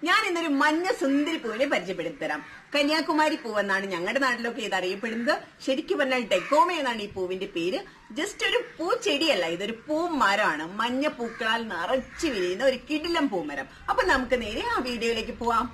ഞാൻ ഇന്നൊരു മഞ്ഞ സുന്ദരി പൂവിനെ പരിചയപ്പെടുത്തരാം കന്യാകുമാരി പൂവെന്നാണ് ഞങ്ങളുടെ നാട്ടിലൊക്കെ ഇത് അറിയപ്പെടുന്നത് ശരിക്കും പറഞ്ഞാൽ ടെക്കോമ എന്നാണ് ഈ പൂവിന്റെ പേര് ജസ്റ്റ് ഒരു പൂച്ചെടിയല്ല ഇതൊരു പൂമരമാണ് മഞ്ഞ പൂക്കളാൽ നിറച്ചു വിരിയുന്ന ഒരു കിടിലം പൂമരം അപ്പൊ നമുക്ക് നേരെ ആ വീഡിയോയിലേക്ക് പോവാം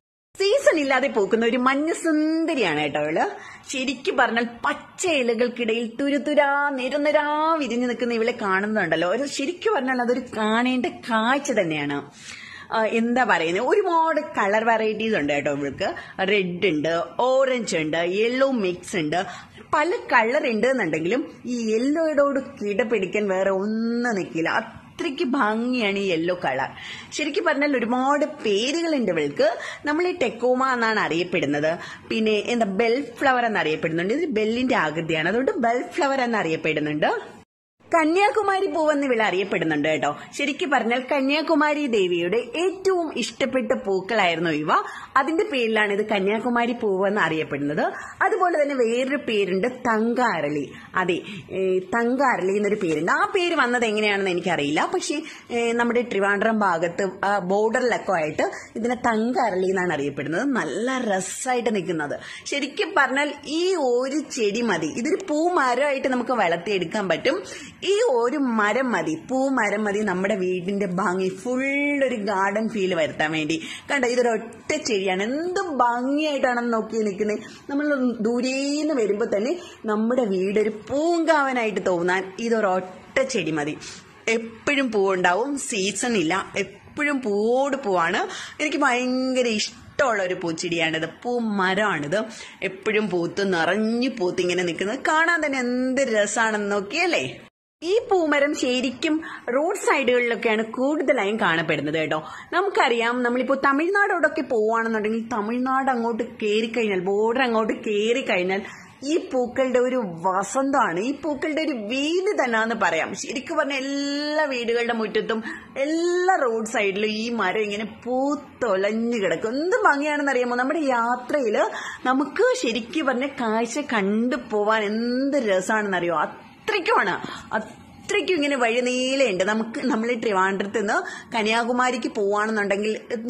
സീസൺ ഇല്ലാതെ പൂക്കുന്ന ഒരു മഞ്ഞ സുന്ദരിയാണ് കേട്ടോ അവള് ശരിക്കും പറഞ്ഞാൽ പച്ച ഇലകൾക്കിടയിൽ തുരുതുരാ നിരനിരാ വിരിഞ്ഞു നിൽക്കുന്ന ഇവളെ കാണുന്നുണ്ടല്ലോ ഒരു ശരിക്കും പറഞ്ഞാൽ അതൊരു കാണേണ്ട കാഴ്ച തന്നെയാണ് ആ, എന്താ പറയുന്നത് ഒരുപാട് കളർ വെറൈറ്റീസ് ഉണ്ട് കേട്ടോ ഇവൾക്ക് റെഡ് ഉണ്ട് ഓറഞ്ച് ഉണ്ട് യെല്ലോ മിക്സ് ഉണ്ട് പല കളർ ഉണ്ട് എന്നുണ്ടെങ്കിലും ഈ യെല്ലോയോട് കിടപിടിക്കാൻ വേറെ ഒന്നും നിൽക്കില്ല അത്രയ്ക്ക് ഭംഗിയാണ് ഈ യെല്ലോ കളർ ശരിക്കും പറഞ്ഞാൽ ഒരുപാട് പേരുകളുണ്ട് ഇവൾക്ക് നമ്മൾ ഈ ടെക്കോമ എന്നാണ് അറിയപ്പെടുന്നത് പിന്നെ എന്താ ബെൽ ഫ്ലവർ എന്നറിയപ്പെടുന്നുണ്ട് ഇത് ബെല്ലിന്റെ ആകൃതിയാണ് അതുകൊണ്ട് ബെൽ ഫ്ലവർ എന്നറിയപ്പെടുന്നുണ്ട് കന്യാകുമാരി പൂവെന്ന് ഇവൾ അറിയപ്പെടുന്നുണ്ട് കേട്ടോ ശരിക്കും പറഞ്ഞാൽ കന്യാകുമാരി ദേവിയുടെ ഏറ്റവും ഇഷ്ടപ്പെട്ട പൂക്കളായിരുന്നു ഇവ അതിന്റെ പേരിലാണ് ഇത് കന്യാകുമാരി പൂവെന്ന് അറിയപ്പെടുന്നത് അതുപോലെ തന്നെ വേറൊരു പേരുണ്ട് തങ്കാരളി അതെ ഏ, തങ്കാരളി എന്നൊരു പേരുണ്ട് ആ പേര് വന്നത് എങ്ങനെയാണെന്ന് എനിക്കറിയില്ല പക്ഷേ ഏ, നമ്മുടെ ട്രിവാൻഡ്രം ഭാഗത്ത് ആ ബോർഡറിലൊക്കെ ആയിട്ട് ഇതിനെ തങ്കാരളി എന്നാണ് അറിയപ്പെടുന്നത് നല്ല രസമായിട്ട് നിൽക്കുന്നത് ശരിക്കും പറഞ്ഞാൽ ഈ ഒരു ചെടി മതി ഇതൊരു പൂമരമായിട്ട് നമുക്ക് വളർത്തിയെടുക്കാൻ പറ്റും ഈ ഒരു മരം മതി പൂമരം മതി നമ്മുടെ വീടിന്റെ ഭംഗി ഫുൾ ഒരു ഗാർഡൻ ഫീൽ വരുത്താൻ വേണ്ടി കണ്ടോ ഇതൊരു ഒറ്റ ചെടിയാണ് എന്ത് ഭംഗിയായിട്ടാണെന്ന് നോക്കി നിൽക്കുന്നത് നമ്മൾ ദൂരേന്ന് വരുമ്പോൾ തന്നെ നമ്മുടെ വീട് ഒരു പൂങ്കാവനായിട്ട് തോന്നാൻ ഇതൊരു ഒറ്റ ചെടി മതി എപ്പോഴും പൂവുണ്ടാവും സീസൺ ഇല്ല എപ്പോഴും പൂവോട് പൂവാണ് എനിക്ക് ഭയങ്കര ഇഷ്ടമുള്ള ഒരു പൂച്ചെടിയാണിത് പൂമരമാണിത് എപ്പോഴും പൂത്ത് നിറഞ്ഞു പൂത്ത് ഇങ്ങനെ നിൽക്കുന്നത് കാണാൻ തന്നെ എന്ത് രസമാണെന്ന് നോക്കിയല്ലേ ഈ പൂമരം ശരിക്കും റോഡ് സൈഡുകളിലൊക്കെയാണ് കൂടുതലായും കാണപ്പെടുന്നത് കേട്ടോ നമുക്കറിയാം നമ്മളിപ്പോൾ തമിഴ്നാടോടൊക്കെ പോവുകയാണെന്നുണ്ടെങ്കിൽ തമിഴ്നാട് അങ്ങോട്ട് കയറി കഴിഞ്ഞാൽ ബോർഡർ അങ്ങോട്ട് കയറി കഴിഞ്ഞാൽ ഈ പൂക്കളുടെ ഒരു വസന്തമാണ് ഈ പൂക്കളുടെ ഒരു വീട് തന്നെയാന്ന് പറയാം ശരിക്കും പറഞ്ഞ എല്ലാ വീടുകളുടെ മുറ്റത്തും എല്ലാ റോഡ് സൈഡിലും ഈ മരം ഇങ്ങനെ പൂത്തൊലഞ്ഞു കിടക്കും എന്ത് ഭംഗിയാണെന്ന് അറിയാമോ നമ്മുടെ യാത്രയിൽ നമുക്ക് ശരിക്കും പറഞ്ഞ കാഴ്ച കണ്ടു പോവാൻ എന്ത് രസമാണെന്നറിയോ അത്രയ്ക്കുമാണ് അത്രയ്ക്കും ഇങ്ങനെ വഴി നീളയുണ്ട് നമുക്ക് നമ്മൾ ട്രിവാൻഡ്രത്ത് നിന്ന് കന്യാകുമാരിക്ക് പോവാണെന്നുണ്ടെങ്കിൽ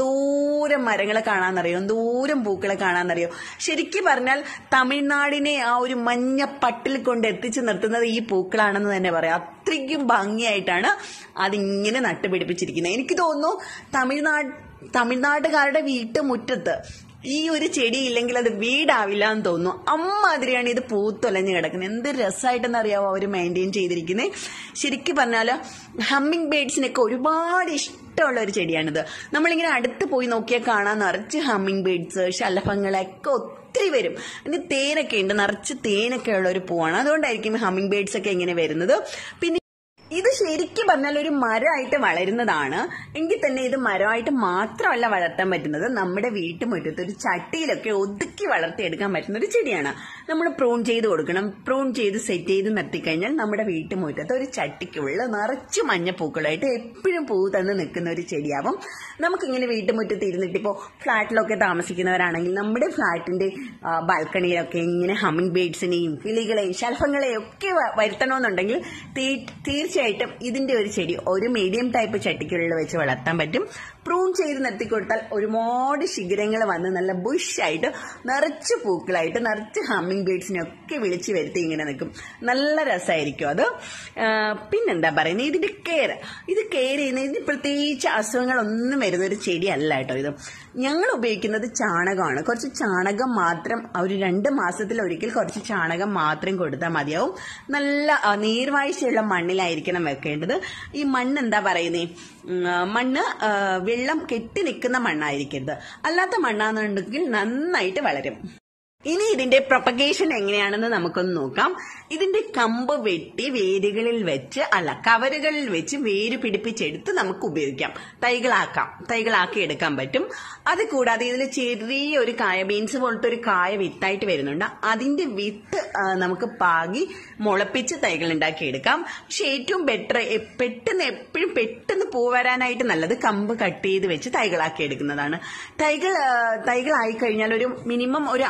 ദൂരം മരങ്ങളെ കാണാന്നറിയോ ദൂരം പൂക്കളെ കാണാന്നറിയോ ശരിക്കും പറഞ്ഞാൽ തമിഴ്നാടിനെ ആ ഒരു മഞ്ഞ പട്ടിൽ കൊണ്ട് എത്തിച്ചു നിർത്തുന്നത് ഈ പൂക്കളാണെന്ന് തന്നെ പറയാം അത്രയ്ക്കും ഭംഗിയായിട്ടാണ് അതിങ്ങനെ നട്ടുപിടിപ്പിച്ചിരിക്കുന്നത് എനിക്ക് തോന്നുന്നു തമിഴ്നാട് തമിഴ്നാട്ടുകാരുടെ വീട്ടുമുറ്റത്ത് ഈ ഒരു ചെടി ഇല്ലെങ്കിൽ അത് വീടാവില്ല എന്ന് തോന്നുന്നു അമ്മാതിരിയാണ് ഇത് പൂത്തൊലഞ്ഞ് കിടക്കുന്നത് എന്ത് രസമായിട്ടെന്ന് അറിയാവോ അവർ മെയിൻറ്റെയിൻ ചെയ്തിരിക്കുന്നത് ശരിക്കും പറഞ്ഞാൽ ഹമ്മിങ് ബേഡ്സിനൊക്കെ ഒരുപാട് ഇഷ്ടമുള്ള ഒരു ചെടിയാണിത് നമ്മളിങ്ങനെ അടുത്ത് പോയി നോക്കിയാൽ കാണാൻ നിറച്ച് ഹമ്മിങ് ബേഡ്സ് ശലഭങ്ങളൊക്കെ ഒത്തിരി വരും പിന്നെ തേനൊക്കെ ഉണ്ട് നിറച്ച് തേനൊക്കെ ഉള്ള ഒരു പൂവാണ് അതുകൊണ്ടായിരിക്കും ഹമ്മിങ് ബേഡ്സ് ഒക്കെ ഇങ്ങനെ വരുന്നത് പിന്നെ ഇത് ശരിക്കും പറഞ്ഞാൽ ഒരു മരമായിട്ട് വളരുന്നതാണ് എങ്കിൽ തന്നെ ഇത് മരമായിട്ട് മാത്രമല്ല വളർത്താൻ പറ്റുന്നത് നമ്മുടെ വീട്ടുമുറ്റത്ത് ഒരു ചട്ടിയിലൊക്കെ ഒതുക്കി വളർത്തിയെടുക്കാൻ പറ്റുന്ന ഒരു ചെടിയാണ് നമ്മൾ പ്രൂൺ ചെയ്ത് കൊടുക്കണം പ്രൂൺ ചെയ്ത് സെറ്റ് ചെയ്ത് നിർത്തിക്കഴിഞ്ഞാൽ നമ്മുടെ വീട്ടുമുറ്റത്ത് ഒരു ചട്ടിക്കുള്ള നിറച്ച് മഞ്ഞപ്പൂക്കളായിട്ട് എപ്പോഴും പൂ തന്ന് നിൽക്കുന്ന ഒരു ചെടിയാവും നമുക്കിങ്ങനെ വീട്ടുമുറ്റത്ത് ഇരുന്നിട്ട് ഇപ്പോൾ ഫ്ലാറ്റിലൊക്കെ താമസിക്കുന്നവരാണെങ്കിൽ നമ്മുടെ ഫ്ലാറ്റിന്റെ ബാൽക്കണിയിലൊക്കെ ഇങ്ങനെ ഹമ്മിങ് ബേഡ്സിനെയും കിളികളെയും ശൽഭങ്ങളെയും ഒക്കെ വ- വരുത്തണമെന്നുണ്ടെങ്കിൽ തീ- തീർച്ചയായിട്ടും ഇതിന്റെ ഒരു ചെടി ഒരു മീഡിയം ടൈപ്പ് ചട്ടിക്കുള്ളിൽ വെച്ച് വളർത്താൻ പറ്റും പ്രൂൺ ചെയ്ത് നിർത്തി കൊടുത്താൽ ഒരുപാട് ശിഖരങ്ങൾ വന്ന് നല്ല ബുഷായിട്ട് നിറച്ച് പൂക്കളായിട്ട് നിറച്ച് ഹമ്മിങ് ബേഡ്സിനെ ഒക്കെ വിളിച്ച് വരുത്തി ഇങ്ങനെ നിൽക്കും നല്ല രസമായിരിക്കും അത് ആ, പിന്നെന്താ പറയുന്നത് ഇതിന്റെ കെയർ ഇത് കെയർ ചെയ്യുന്ന ഇതിന് പ്രത്യേകിച്ച് അസുഖങ്ങളൊന്നും വരുന്ന ഒരു ചെടിയല്ല കേട്ടോ ഇത് ഞങ്ങൾ ഉപയോഗിക്കുന്നത് ചാണകമാണ് കുറച്ച് ചാണകം മാത്രം ഒരു രണ്ട് മാസത്തിൽ ഒരിക്കൽ കുറച്ച് ചാണകം മാത്രം കൊടുത്താൽ മതിയാവും നല്ല ആ, നീർവാഴ്ചയുള്ള മണ്ണിലായിരിക്കണം വെക്കേണ്ടത് ഈ മണ്ണ് എന്താ പറയുന്നേ ഉം, ആ, മണ്ണ് ആ, വെള്ളം കെട്ടി നിൽക്കുന്ന മണ്ണായിരിക്കരുത് അല്ലാത്ത മണ്ണാണെന്നുണ്ടെങ്കിൽ നന്നായിട്ട് വളരും ഇനി ഇതിന്റെ പ്രൊപ്പഗേഷൻ എങ്ങനെയാണെന്ന് നമുക്കൊന്ന് നോക്കാം ഇതിന്റെ കമ്പ് വെട്ടി വേരുകളിൽ വെച്ച് അല്ല കവറുകളിൽ വെച്ച് വേര് പിടിപ്പിച്ചെടുത്ത് നമുക്ക് ഉപയോഗിക്കാം തൈകളാക്കാം തൈകളാക്കി എടുക്കാൻ പറ്റും അത് കൂടാതെ ഇതിൽ ചെറിയ ഒരു കായ ബീൻസ് പോലത്തെ ഒരു കായ വിത്തായിട്ട് വരുന്നുണ്ട് അതിന്റെ വിത്ത് ആ, നമുക്ക് പാകി മുളപ്പിച്ച് തൈകൾ ഉണ്ടാക്കിയെടുക്കാം പക്ഷെ ഏറ്റവും ബെറ്റർ പെട്ടെന്ന് എപ്പോഴും പെട്ടെന്ന് പൂ വരാനായിട്ട് നല്ലത് കമ്പ് കട്ട് ചെയ്ത് വെച്ച് തൈകളാക്കി എടുക്കുന്നതാണ് തൈകൾ ആ, തൈകളായി കഴിഞ്ഞാൽ ഒരു മിനിമം ഒരു ആറ്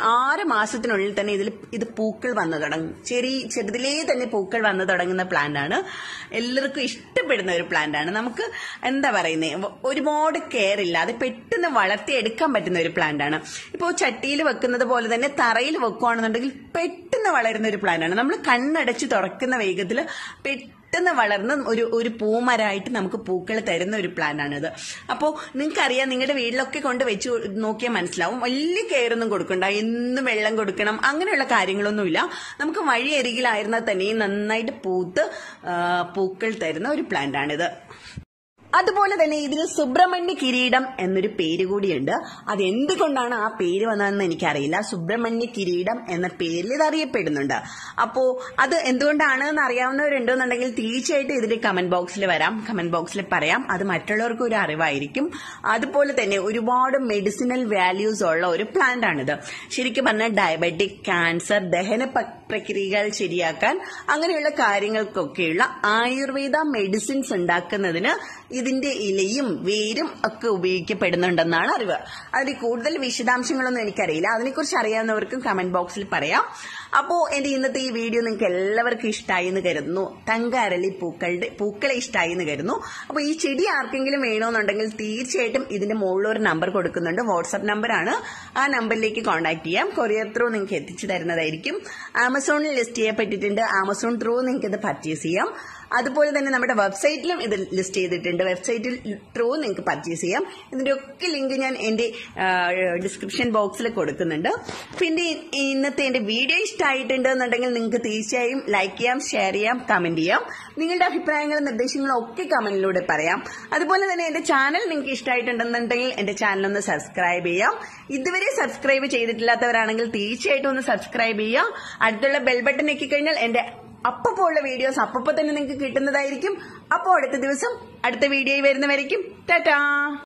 മാസത്തിനുള്ളിൽ തന്നെ ഇതിൽ ഇത് പൂക്കൾ വന്നു തുടങ്ങും ചെറിയ ചെറുതിലേ തന്നെ പൂക്കൾ വന്നു തുടങ്ങുന്ന പ്ലാന്റ് ആണ് എല്ലാവർക്കും ഇഷ്ടപ്പെടുന്ന ഒരു പ്ലാന്റ് ആണ് നമുക്ക് എന്താ പറയുന്നത് ഒരുപാട് കെയർ ഇല്ലാതെ പെട്ടെന്ന് വളർത്തിയെടുക്കാൻ പറ്റുന്ന ഒരു പ്ലാന്റ് ആണ് ഇപ്പോൾ ചട്ടിയിൽ വെക്കുന്നത് പോലെ തന്നെ തറയിൽ വെക്കുകയാണെന്നുണ്ടെങ്കിൽ പെട്ടെന്ന് വളരുന്ന ഒരു പ്ലാന്റ് ആണ് നമ്മൾ കണ്ണടച്ച് തുറക്കുന്ന വേഗത്തിൽ പെട്ടെന്ന് വളർന്ന് ഒരു ഒരു പൂമരമായിട്ട് നമുക്ക് പൂക്കൾ തരുന്ന ഒരു പ്ലാന്റ് ആണിത് അപ്പോൾ നിങ്ങൾക്കറിയാം നിങ്ങളുടെ വീട്ടിലൊക്കെ കൊണ്ട് വെച്ച് നോക്കിയാൽ മനസ്സിലാവും വലിയ കെയർ ഒന്നും കൊടുക്കണ്ട എന്നും വെള്ളം കൊടുക്കണം അങ്ങനെയുള്ള കാര്യങ്ങളൊന്നുമില്ല നമുക്ക് വഴിയരികിലായിരുന്നാൽ തന്നെയും നന്നായിട്ട് പൂത്ത് ആ, പൂക്കൾ തരുന്ന ഒരു പ്ലാന്റ് ആണിത് അതുപോലെ തന്നെ ഇതിന് സുബ്രഹ്മണ്യ കിരീടം എന്നൊരു പേര് കൂടിയുണ്ട് അത് എന്തുകൊണ്ടാണ് ആ പേര് വന്നതെന്ന് എനിക്കറിയില്ല സുബ്രഹ്മണ്യ കിരീടം എന്ന പേരിൽ ഇത് അറിയപ്പെടുന്നുണ്ട് അപ്പോ അത് എന്തുകൊണ്ടാണ് എന്ന് അറിയാവുന്നവരുണ്ടെന്നുണ്ടെങ്കിൽ തീർച്ചയായിട്ടും ഇതിന്റെ കമന്റ് ബോക്സിൽ വരാം കമന്റ് ബോക്സിൽ പറയാം അത് മറ്റുള്ളവർക്ക് ഒരു അറിവായിരിക്കും അതുപോലെ തന്നെ ഒരുപാട് മെഡിസിനൽ വാല്യൂസ് ഉള്ള ഒരു പ്ലാന്റ് ആണിത് ശരിക്കും പറഞ്ഞാൽ ഡയബറ്റിക് ക്യാൻസർ ദഹന പ- പ്രക്രിയകൾ ശരിയാക്കാൻ അങ്ങനെയുള്ള കാര്യങ്ങൾക്കൊക്കെയുള്ള ആയുർവേദ മെഡിസിൻസ് ഉണ്ടാക്കുന്നതിന് ഇതിന്റെ ഇലയും വേരും ഒക്കെ ഉപയോഗിക്കപ്പെടുന്നുണ്ടെന്നാണ് അറിവ് അതിൽ കൂടുതൽ വിശദാംശങ്ങളൊന്നും എനിക്കറിയില്ല അതിനെക്കുറിച്ച് അറിയാവുന്നവർക്കും കമന്റ് ബോക്സിൽ പറയാം അപ്പോ എന്റെ ഇന്നത്തെ ഈ വീഡിയോ നിങ്ങൾക്ക് എല്ലാവർക്കും ഇഷ്ടമായി എന്ന് കരുതുന്നു തങ്ക അരളി പൂക്കളുടെ പൂക്കളെ ഇഷ്ടമായി എന്ന് കരുതുന്നു അപ്പൊ ഈ ചെടി ആർക്കെങ്കിലും വേണമെന്നുണ്ടെങ്കിൽ തീർച്ചയായിട്ടും ഇതിന്റെ മുകളിൽ ഒരു നമ്പർ കൊടുക്കുന്നുണ്ട് വാട്സ്ആപ്പ് നമ്പറാണ് ആ നമ്പറിലേക്ക് കോൺടാക്ട് ചെയ്യാം കൊറിയർ ത്രൂ നിങ്ങൾക്ക് എത്തിച്ചു തരുന്നതായിരിക്കും ആമസോണിൽ ലിസ്റ്റ് ചെയ്യപ്പെട്ടിട്ടുണ്ട് ആമസോൺ ത്രൂ നിങ്ങൾക്ക് ഇത് പർച്ചേസ് ചെയ്യാം അതുപോലെ തന്നെ നമ്മുടെ വെബ്സൈറ്റിലും ഇത് ലിസ്റ്റ് ചെയ്തിട്ടുണ്ട് വെബ്സൈറ്റിൽ ത്രൂ നിങ്ങൾക്ക് പർച്ചേസ് ചെയ്യാം ഇതിന്റെ ഒക്കെ ലിങ്ക് ഞാൻ എന്റെ ഡിസ്ക്രിപ്ഷൻ ബോക്സിൽ കൊടുക്കുന്നുണ്ട് പിന്നെ ഇന്നത്തെ എന്റെ വീഡിയോ ഇഷ്ടമായിട്ടുണ്ട് എന്നുണ്ടെങ്കിൽ നിങ്ങൾക്ക് തീർച്ചയായും ലൈക്ക് ചെയ്യാം ഷെയർ ചെയ്യാം കമന്റ് ചെയ്യാം നിങ്ങളുടെ അഭിപ്രായങ്ങളും നിർദ്ദേശങ്ങളും ഒക്കെ കമന്റിലൂടെ പറയാം അതുപോലെ തന്നെ എന്റെ ചാനൽ നിങ്ങൾക്ക് ഇഷ്ടമായിട്ടുണ്ടെന്നുണ്ടെങ്കിൽ എന്റെ ചാനൽ ഒന്ന് സബ്സ്ക്രൈബ് ചെയ്യാം ഇതുവരെ സബ്സ്ക്രൈബ് ചെയ്തിട്ടില്ലാത്തവരാണെങ്കിൽ തീർച്ചയായിട്ടും ഒന്ന് സബ്സ്ക്രൈബ് ചെയ്യാം അടുത്തുള്ള ബെൽ ബട്ടൺ ഞെക്കി കഴിഞ്ഞാൽ എന്റെ അപ്പപ്പോ ഉള്ള വീഡിയോസ് അപ്പപ്പോ തന്നെ നിങ്ങൾക്ക് കിട്ടുന്നതായിരിക്കും അപ്പോൾ അടുത്ത ദിവസം അടുത്ത വീഡിയോയിൽ വരുന്നവരേക്കും ടാറ്റാ